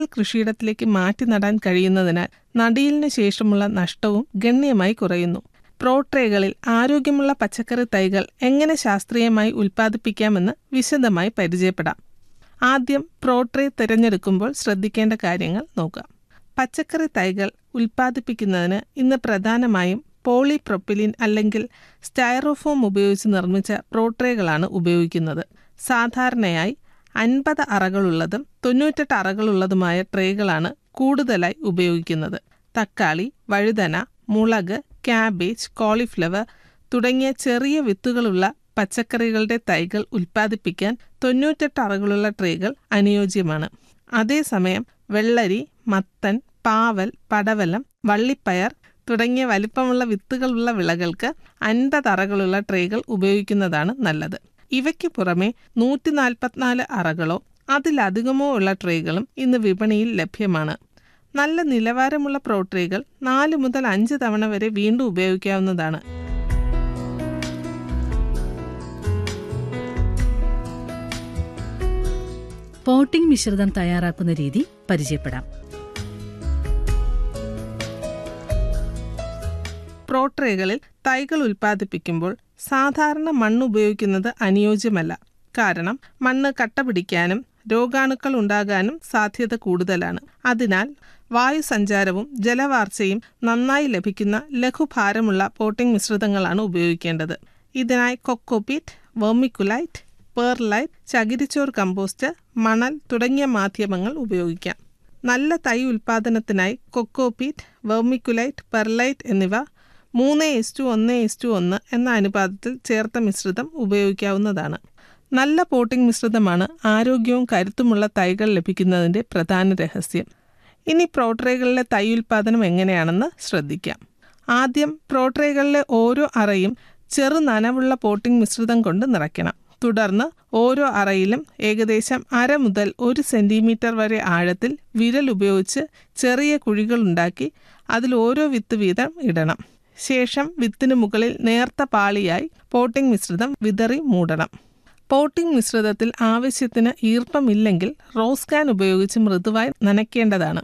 കൃഷിയിടത്തിലേക്ക് മാറ്റി നടാൻ കഴിയുന്നതിനാൽ നടീലിന് ശേഷമുള്ള നഷ്ടവും ഗണ്യമായി കുറയുന്നു പ്രോട്രേകളിൽ ആരോഗ്യമുള്ള പച്ചക്കറി തൈകൾ എങ്ങനെ ശാസ്ത്രീയമായി ഉൽപ്പാദിപ്പിക്കാമെന്ന് വിശദമായി പരിചയപ്പെടാം ആദ്യം പ്രോട്രേ തിരഞ്ഞെടുക്കുമ്പോൾ ശ്രദ്ധിക്കേണ്ട കാര്യങ്ങൾ നോക്കാം പച്ചക്കറി തൈകൾ ഉൽപ്പാദിപ്പിക്കുന്നതിന് ഇന്ന് പ്രധാനമായും പോളിപ്രൊപ്പിലിൻ അല്ലെങ്കിൽ സ്റ്റൈറോഫോം ഉപയോഗിച്ച് നിർമ്മിച്ച പ്രോട്രേകളാണ് ഉപയോഗിക്കുന്നത് സാധാരണയായി അൻപത് അറകളുള്ളതും തൊണ്ണൂറ്റെട്ട് അറകളുള്ളതുമായ ട്രേകളാണ് കൂടുതലായി ഉപയോഗിക്കുന്നത് തക്കാളി വഴുതന മുളക് ക്യാബേജ് കോളിഫ്ലവർ തുടങ്ങിയ ചെറിയ വിത്തുകളുള്ള പച്ചക്കറികളുടെ തൈകൾ ഉൽപ്പാദിപ്പിക്കാൻ തൊണ്ണൂറ്റെട്ട് അറകളുള്ള ട്രേകൾ അനുയോജ്യമാണ് അതേസമയം വെള്ളരി മത്തൻ പാവൽ പടവലം വള്ളിപ്പയർ തുടങ്ങിയ വലിപ്പമുള്ള വിത്തുകളുള്ള വിളകൾക്ക് അൻപത് അറകളുള്ള ട്രേകൾ ഉപയോഗിക്കുന്നതാണ് നല്ലത് ഇവയ്ക്ക് പുറമെ നൂറ്റി നാൽപ്പത്തിനാല് അറകളോ അതിലധികമോ ഉള്ള ട്രേകളും ഇന്ന് വിപണിയിൽ ലഭ്യമാണ് നല്ല നിലവാരമുള്ള പ്രോട്രേകൾ നാല് മുതൽ അഞ്ച് തവണ വരെ വീണ്ടും ഉപയോഗിക്കാവുന്നതാണ് പോട്ടിംഗ് മിശ്രിതം തയ്യാറാക്കുന്ന രീതി പരിചയപ്പെടാം പ്രോട്രേകളിൽ തൈകൾ ഉൽപ്പാദിപ്പിക്കുമ്പോൾ സാധാരണ മണ്ണ് ഉപയോഗിക്കുന്നത് അനുയോജ്യമല്ല കാരണം മണ്ണ് കട്ട പിടിക്കാനും രോഗാണുക്കൾ ഉണ്ടാകാനും സാധ്യത കൂടുതലാണ് അതിനാൽ വായുസഞ്ചാരവും ജലവാർച്ചയും നന്നായി ലഭിക്കുന്ന ലഘുഭാരമുള്ള പോട്ടിംഗ് മിശ്രിതങ്ങളാണ് ഉപയോഗിക്കേണ്ടത് ഇതിനായി കൊക്കോപീറ്റ് വെർമിക്കുലൈറ്റ് പേർലൈറ്റ് ചകിരിച്ചോർ കമ്പോസ്റ്റ് മണൽ തുടങ്ങിയ മാധ്യമങ്ങൾ ഉപയോഗിക്കാം നല്ല തൈ ഉൽപാദനത്തിനായി കൊക്കോപീറ്റ് വെർമിക്കുലൈറ്റ് പെർലൈറ്റ് എന്നിവ മൂന്ന് എസ് ഒന്ന് എസ് ഒന്ന് എന്ന അനുപാതത്തിൽ ചേർത്ത മിശ്രിതം ഉപയോഗിക്കാവുന്നതാണ് നല്ല പോട്ടിംഗ് മിശ്രിതമാണ് ആരോഗ്യവും കരുത്തുമുള്ള തൈകൾ ലഭിക്കുന്നതിൻ്റെ പ്രധാന രഹസ്യം ഇനി പ്രോട്രേകളിലെ തൈ ഉൽപാദനം എങ്ങനെയാണെന്ന് ശ്രദ്ധിക്കാം ആദ്യം പ്രോട്രേകളിലെ ഓരോ അറയും ചെറു നനവുള്ള പോട്ടിംഗ് മിശ്രിതം കൊണ്ട് നിറയ്ക്കണം തുടർന്ന് ഓരോ അറയിലും ഏകദേശം അര മുതൽ ഒരു സെന്റിമീറ്റർ വരെ ആഴത്തിൽ വിരൽ ഉപയോഗിച്ച് ചെറിയ കുഴികളുണ്ടാക്കി അതിൽ ഓരോ വിത്ത് വീതം ഇടണം ശേഷം വിത്തിന് മുകളിൽ നേർത്ത പാളിയായി പോട്ടിംഗ് മിശ്രിതം വിതറി മൂടണം പോട്ടിംഗ് മിശ്രിതത്തിൽ ആവശ്യത്തിന് ഈർപ്പമില്ലെങ്കിൽ റോസ് കാൻ ഉപയോഗിച്ച് മൃദുവായി നനയ്ക്കേണ്ടതാണ്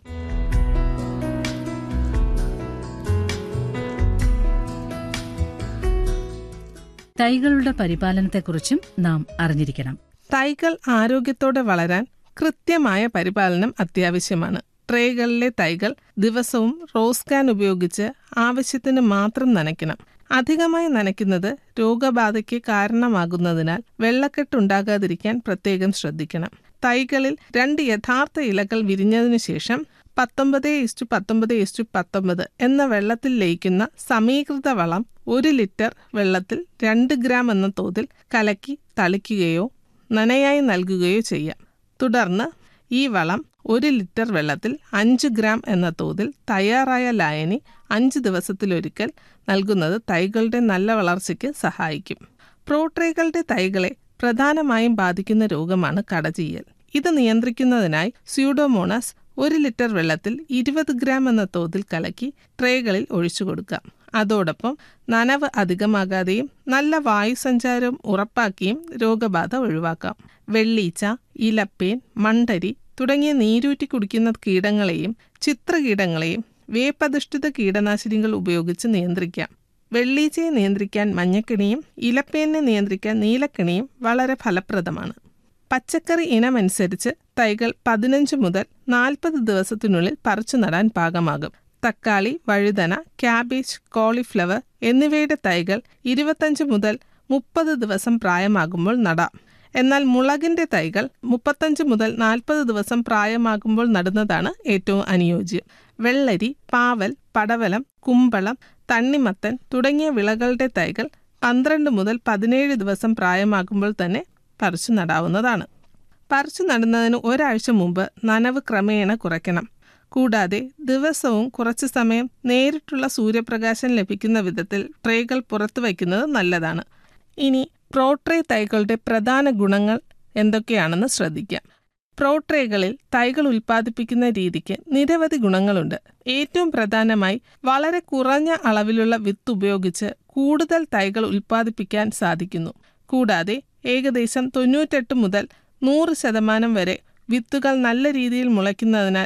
തൈകളുടെ പരിപാലനത്തെക്കുറിച്ചും നാം അറിഞ്ഞിരിക്കണം തൈകൾ ആരോഗ്യത്തോടെ വളരാൻ കൃത്യമായ പരിപാലനം അത്യാവശ്യമാണ് ട്രേകളിലെ തൈകൾ ദിവസവും റോസ് കാൻ ഉപയോഗിച്ച് ആവശ്യത്തിന് മാത്രം നനയ്ക്കണം അധികമായി നനയ്ക്കുന്നത് രോഗബാധയ്ക്ക് കാരണമാകുന്നതിനാൽ വെള്ളക്കെട്ടുണ്ടാകാതിരിക്കാൻ പ്രത്യേകം ശ്രദ്ധിക്കണം തൈകളിൽ രണ്ട് യഥാർത്ഥ ഇലകൾ വിരിഞ്ഞതിനു ശേഷം പത്തൊമ്പത് ഇസ്റ്റു പത്തൊമ്പത് ഇസ്റ്റു പത്തൊമ്പത് എന്ന വെള്ളത്തിൽ ലയിക്കുന്ന സമീകൃത വളം ഒരു ലിറ്റർ വെള്ളത്തിൽ രണ്ട് ഗ്രാം എന്ന തോതിൽ കലക്കി തളിക്കുകയോ നനയായി നൽകുകയോ ചെയ്യാം തുടർന്ന് ഈ വളം ഒരു ലിറ്റർ വെള്ളത്തിൽ അഞ്ച് ഗ്രാം എന്ന തോതിൽ തയ്യാറായ ലായനി അഞ്ച് ദിവസത്തിലൊരിക്കൽ നൽകുന്നത് തൈകളുടെ നല്ല വളർച്ചയ്ക്ക് സഹായിക്കും പ്രോട്രേകളുടെ തൈകളെ പ്രധാനമായും ബാധിക്കുന്ന രോഗമാണ് കടചീയൽ ഇത് നിയന്ത്രിക്കുന്നതിനായി സ്യൂഡോമോണസ് ഒരു ലിറ്റർ വെള്ളത്തിൽ ഇരുപത് ഗ്രാം എന്ന തോതിൽ കലക്കി ട്രേകളിൽ ഒഴിച്ചു കൊടുക്കാം അതോടൊപ്പം നനവ് അധികമാകാതെയും നല്ല വായുസഞ്ചാരവും ഉറപ്പാക്കിയും രോഗബാധ ഒഴിവാക്കാം വെള്ളീച്ച ഇലപ്പേൻ മണ്ടരി തുടങ്ങിയ നീരൂറ്റി കുടിക്കുന്ന കീടങ്ങളെയും ചിത്രകീടങ്ങളെയും വേപ്പധിഷ്ഠിത കീടനാശിനികൾ ഉപയോഗിച്ച് നിയന്ത്രിക്കാം വെള്ളീച്ചയെ നിയന്ത്രിക്കാൻ മഞ്ഞക്കിണിയും ഇലപ്പേനെ നിയന്ത്രിക്കാൻ നീലക്കിണിയും വളരെ ഫലപ്രദമാണ് പച്ചക്കറി ഇനമനുസരിച്ച് തൈകൾ പതിനഞ്ച് മുതൽ നാൽപ്പത് ദിവസത്തിനുള്ളിൽ പറിച്ചു നടാൻ പാകമാകും തക്കാളി വഴുതന ക്യാബേജ് കോളിഫ്ലവർ എന്നിവയുടെ തൈകൾ ഇരുപത്തഞ്ച് മുതൽ മുപ്പത് ദിവസം പ്രായമാകുമ്പോൾ നടാം എന്നാൽ മുളകിന്റെ തൈകൾ മുപ്പത്തഞ്ച് മുതൽ നാൽപ്പത് ദിവസം പ്രായമാകുമ്പോൾ നടുന്നതാണ് ഏറ്റവും അനുയോജ്യം വെള്ളരി പാവൽ പടവലം കുമ്പളം തണ്ണിമത്തൻ തുടങ്ങിയ വിളകളുടെ തൈകൾ പന്ത്രണ്ട് മുതൽ പതിനേഴ് ദിവസം പ്രായമാകുമ്പോൾ തന്നെ പറിച്ചു നടാവുന്നതാണ് പറിച്ചു നടുന്നതിന് ഒരാഴ്ച മുമ്പ് നനവ് ക്രമേണ കുറയ്ക്കണം കൂടാതെ ദിവസവും കുറച്ച് സമയം നേരിട്ടുള്ള സൂര്യപ്രകാശം ലഭിക്കുന്ന വിധത്തിൽ ട്രേകൾ പുറത്തു വയ്ക്കുന്നത് നല്ലതാണ് ഇനി പ്രോട്രേ തൈകളുടെ പ്രധാന ഗുണങ്ങൾ എന്തൊക്കെയാണെന്ന് ശ്രദ്ധിക്കാം പ്രോട്രേകളിൽ തൈകൾ ഉൽപ്പാദിപ്പിക്കുന്ന രീതിക്ക് നിരവധി ഗുണങ്ങളുണ്ട് ഏറ്റവും പ്രധാനമായി വളരെ കുറഞ്ഞ അളവിലുള്ള വിത്ത് ഉപയോഗിച്ച് കൂടുതൽ തൈകൾ ഉൽപ്പാദിപ്പിക്കാൻ സാധിക്കുന്നു കൂടാതെ ഏകദേശം തൊണ്ണൂറ്റെട്ട് മുതൽ നൂറ് ശതമാനം വരെ വിത്തുകൾ നല്ല രീതിയിൽ മുളയ്ക്കുന്നതിനാൽ